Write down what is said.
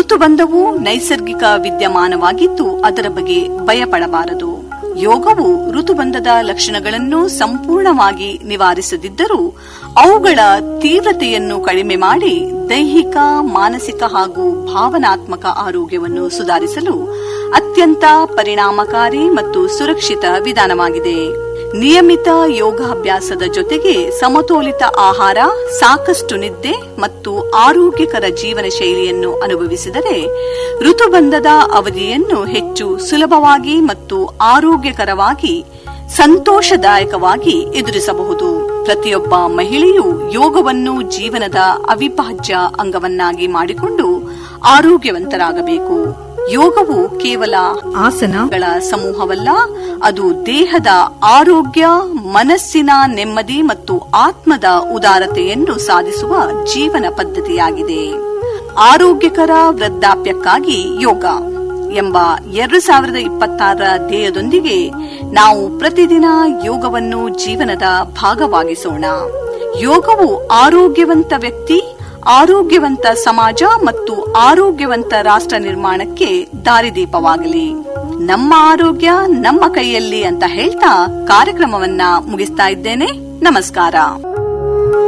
ಋತುಬಂಧವು ನೈಸರ್ಗಿಕ ವಿದ್ಯಮಾನವಾಗಿದ್ದು ಅದರ ಬಗ್ಗೆ ಭಯಪಡಬಾರದು ಯೋಗವು ಋತುಬಂಧದ ಲಕ್ಷಣಗಳನ್ನು ಸಂಪೂರ್ಣವಾಗಿ ನಿವಾರಿಸದಿದ್ದರೂ ಅವುಗಳ ತೀವ್ರತೆಯನ್ನು ಕಡಿಮೆ ಮಾಡಿ ದೈಹಿಕ ಮಾನಸಿಕ ಹಾಗೂ ಭಾವನಾತ್ಮಕ ಆರೋಗ್ಯವನ್ನು ಸುಧಾರಿಸಲು ಅತ್ಯಂತ ಪರಿಣಾಮಕಾರಿ ಮತ್ತು ಸುರಕ್ಷಿತ ವಿಧಾನವಾಗಿದೆ ನಿಯಮಿತ ಯೋಗಾಭ್ಯಾಸದ ಜೊತೆಗೆ ಸಮತೋಲಿತ ಆಹಾರ ಸಾಕಷ್ಟು ನಿದ್ದೆ ಮತ್ತು ಆರೋಗ್ಯಕರ ಜೀವನ ಶೈಲಿಯನ್ನು ಅನುಭವಿಸಿದರೆ ಋತುಬಂಧದ ಅವಧಿಯನ್ನು ಹೆಚ್ಚು ಸುಲಭವಾಗಿ ಮತ್ತು ಆರೋಗ್ಯಕರವಾಗಿ ಸಂತೋಷದಾಯಕವಾಗಿ ಎದುರಿಸಬಹುದು ಪ್ರತಿಯೊಬ್ಬ ಮಹಿಳೆಯು ಯೋಗವನ್ನು ಜೀವನದ ಅವಿಭಾಜ್ಯ ಅಂಗವನ್ನಾಗಿ ಮಾಡಿಕೊಂಡು ಆರೋಗ್ಯವಂತರಾಗಬೇಕು ಯೋಗವು ಕೇವಲ ಆಸನಗಳ ಸಮೂಹವಲ್ಲ ಅದು ದೇಹದ ಆರೋಗ್ಯ ಮನಸ್ಸಿನ ನೆಮ್ಮದಿ ಮತ್ತು ಆತ್ಮದ ಉದಾರತೆಯನ್ನು ಸಾಧಿಸುವ ಜೀವನ ಪದ್ಧತಿಯಾಗಿದೆ ಆರೋಗ್ಯಕರ ವೃದ್ಧಾಪ್ಯಕ್ಕಾಗಿ ಯೋಗ ಎಂಬ ಎರಡು ಸಾವಿರದ ಇಪ್ಪತ್ತಾರರ ಧ್ಯೇಯದೊಂದಿಗೆ ನಾವು ಪ್ರತಿದಿನ ಯೋಗವನ್ನು ಜೀವನದ ಭಾಗವಾಗಿಸೋಣ ಯೋಗವು ಆರೋಗ್ಯವಂತ ವ್ಯಕ್ತಿ ಆರೋಗ್ಯವಂತ ಸಮಾಜ ಮತ್ತು ಆರೋಗ್ಯವಂತ ರಾಷ್ಟ್ರ ನಿರ್ಮಾಣಕ್ಕೆ ದಾರಿದೀಪವಾಗಲಿ ನಮ್ಮ ಆರೋಗ್ಯ ನಮ್ಮ ಕೈಯಲ್ಲಿ ಅಂತ ಹೇಳ್ತಾ ಕಾರ್ಯಕ್ರಮವನ್ನ ಮುಗಿಸ್ತಾ ಇದ್ದೇನೆ ನಮಸ್ಕಾರ